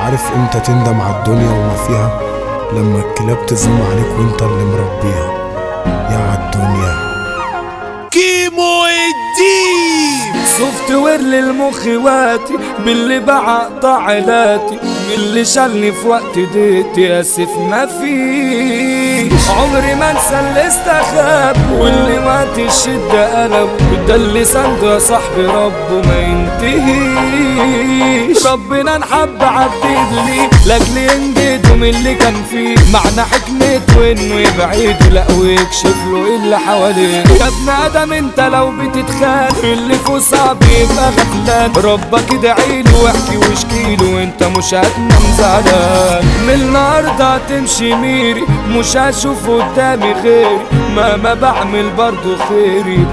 عارف امتى تندم على الدنيا وما فيها لما الكلاب تزوم عليك وانت اللي مربيها يا عالدنيا كيمو الديب سوفت وير للمخ واتي باللي بعقطع علاقاتي من اللي شالني في وقت ديتي اسف ما فيش عمري ما انسى اللي استخاب واللي وقت الشدة قلب ده اللي سنده يا صاحبي ربه ما ينتهيش ربنا نحب عدد لي لاجل ينجده من اللي كان فيه معنى حكمته انه يبعده لا ويكشف له إيه اللي حواليه يا ابن ادم انت لو بتتخان اللي فوق صعب يبقى غفلان ربك ادعيله واحكي واشكيله وانت مش هتنام زعلان من النهارده هتمشي ميري مش هشوف قدامي غيري مهما بعمل برضو خيري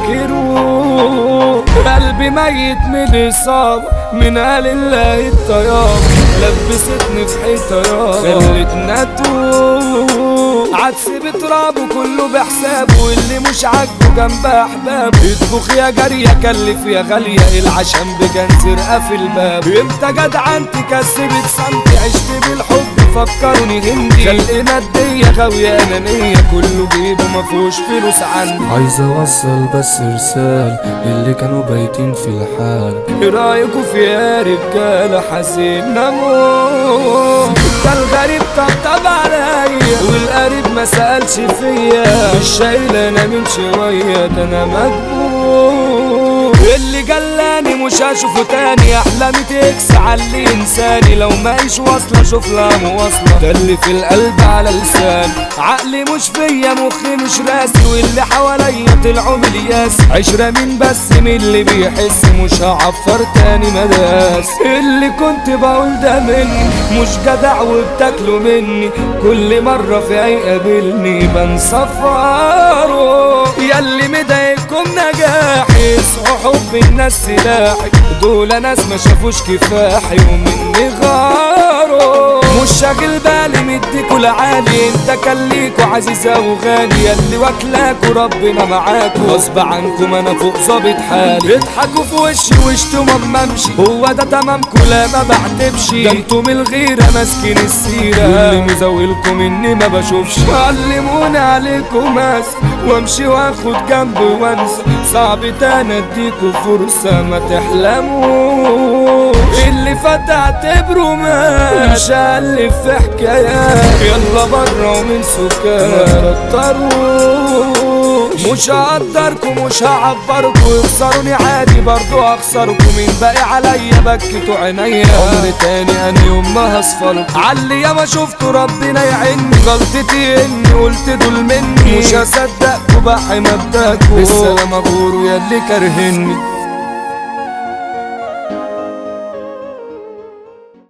بتنكروا قلبي ميت من الاصابه من قال الله الطياب لبستني في حيطه يابا خلتنا اتوه عدس بترابه كله بحسابه واللي مش عاجبه جنب احبابه اطبخ يا جارية كلف يا غالية العشم بكان سرقة في الباب امتى جدعان تكسبت سمتي عشت بالحب فكروني هندي خلقنا الدية غاوية انانية كله جيبه مفهوش فلوس عندي عايز اوصل بس رسالة للي كانوا بايتين في الحال ايه رايكوا في يا رجالة حزين نموت ده الغريب طبطب عليا والقريب ما سألش فيا مش شايل انا من شوية ده انا مجبور اللي جلاني مش هشوفه تاني احلامي تكس على اللي انساني لو مايش واصلة شوف لها مواصلة ده اللي في القلب على لساني عقلي مش فيا مخي مش راسي واللي حواليا طلعوا ملياس عشرة مين بس من اللي بيحس مش هعفر تاني مداس اللي كنت بقول ده مني مش جدع وبتاكلوا مني كل مرة في هيقابلني بنصفره ياللي مضايقكم نجاحي اصحوا حب الناس سلاحي دول ناس ما شافوش كفاحي ومني غاروا مش شاغل بالي مديكوا لعالي انت كان ليكوا عزيزة وغالي ياللي واكلاكوا ربنا معاكوا غصب عنكم انا فوق ظابط حالي اضحكوا في وشي وشتوا ما امشي هو ده تمامكوا لا ما بعتبش ده انتوا من الغيرة ماسكين السيرة واللي مزاولكم اني ما بشوفش علموني عليكم ماس وامشي واخد جنب وانسى صعب تاني اديكوا فرصة ما تحلموا اللي فات اعتبره مات مش هألف في حكايات يلا برا ومن سكات كتروا مش هقدركم مش هعبركم يخسروني عادي برضو هخسركم مين باقي عليا بكتوا عينيا عمر تاني انا يوم ما هصفركم علي يا ما شفتوا ربنا يعيني غلطتي اني قلت دول مني مش هصدقكوا بقى مبدأكوا بالسلامة غوروا ياللي كارهني